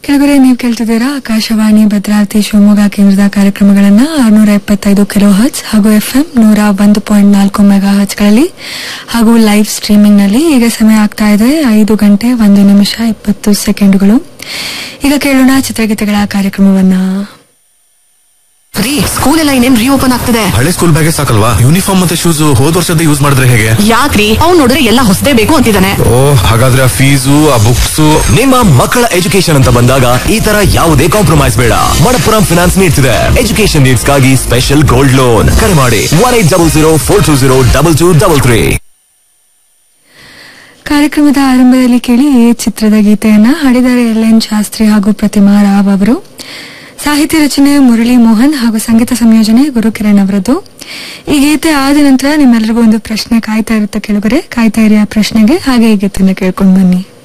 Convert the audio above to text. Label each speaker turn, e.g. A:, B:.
A: ಕೆಲವರೆ ನೀವು ಕೇಳ್ತಿದ್ದೀರಾ ಆಕಾಶವಾಣಿ ಭದ್ರಾವತಿ ಶಿವಮೊಗ್ಗ ಕೇಂದ್ರದ ಕಾರ್ಯಕ್ರಮಗಳನ್ನ ಆರ್ನೂರ ಎಪ್ಪತ್ತೈದು ಕಿಲೋ ಹರ್ಟ್ಸ್ ಹಾಗೂ ಎಫ್ಎಂ ನೂರ ಒಂದು ಪಾಯಿಂಟ್ ನಾಲ್ಕು ಮೆಗಾ ಹರ್ಟ್ಸ್ಗಳಲ್ಲಿ ಹಾಗೂ ಲೈವ್ ಸ್ಟ್ರೀಮಿಂಗ್ ನಲ್ಲಿ ಈಗ ಸಮಯ ಆಗ್ತಾ ಇದೆ ಐದು ಗಂಟೆ ಒಂದು ನಿಮಿಷ ಇಪ್ಪತ್ತು ಸೆಕೆಂಡ್ಗಳು ಈಗ ಕೇಳೋಣ ಚಿತ್ರಗೀತೆಗಳ ಕಾರ್ಯಕ್ರಮವನ್ನ
B: ರೀ ಸ್ಕೂಲ್ ಎಲ್ಲ ಇನ್ನೇನ್ ರೀಓಪನ್ ಆಗ್ತದೆ
C: ಹಳೆ ಸ್ಕೂಲ್ ಬ್ಯಾಗೇ ಸಾಕಲ್ವಾ ಯೂನಿಫಾರ್ಮ್ ಮತ್ತೆ ಶೂಸ್ ಹೋದ್ ವರ್ಷದ ಯೂಸ್ ಮಾಡಿದ್ರೆ ಹೇಗೆ
B: ಯಾಕ್ರಿ ಅವ್ನ್ ನೋಡಿದ್ರೆ ಎಲ್ಲ ಹೊಸದೇ ಬೇಕು ಅಂತಿದ್ದಾನೆ
C: ಓ ಹಾಗಾದ್ರೆ ಆ ಫೀಸು ಆ ಬುಕ್ಸ್
D: ನಿಮ್ಮ ಮಕ್ಕಳ ಎಜುಕೇಶನ್ ಅಂತ ಬಂದಾಗ ಈ ತರ ಯಾವುದೇ ಕಾಂಪ್ರಮೈಸ್ ಬೇಡ ಮಣಪ್ಪುರಂ ಫಿನಾನ್ಸ್ ನೀಡ್ತಿದೆ ಎಜುಕೇಶನ್ ನೀಡ್ಸ್ ಗಾಗಿ ಸ್ಪೆಷಲ್ ಗೋಲ್ಡ್ ಲೋನ್ ಕರೆ ಮಾಡಿ one eight double zero four two zero double two double three
A: ಕಾರ್ಯಕ್ರಮದ ಆರಂಭದಲ್ಲಿ ಕೇಳಿ ಈ ಚಿತ್ರದ ಗೀತೆಯನ್ನ ಹಾಡಿದ್ದಾರೆ ಎಲ್ ಎನ್ ಶಾಸ್ತ್ರಿ ಹಾಗೂ ಪ್ರತಿಮಾ ರಾವ್ ಅವರು ಸಾಹಿತ್ಯ ರಚನೆ ಮುರಳಿ ಮೋಹನ್ ಹಾಗೂ ಸಂಗೀತ ಸಂಯೋಜನೆ ಗುರುಕಿರಣ್ ಅವರದ್ದು ಈ ಗೀತೆ ಆದ ನಂತರ ನಿಮ್ಮೆಲ್ಲರಿಗೂ ಒಂದು ಪ್ರಶ್ನೆ ಕಾಯ್ತಾ ಇರುತ್ತೆ ಕೆಳಗರೆ ಕಾಯ್ತಾ ಇರಿ ಆ ಪ್ರಶ್ನೆಗೆ ಹಾಗೆ ಈ ಗೀತೆನ ಕೇಳ್ಕೊಂಡು ಬನ್ನಿ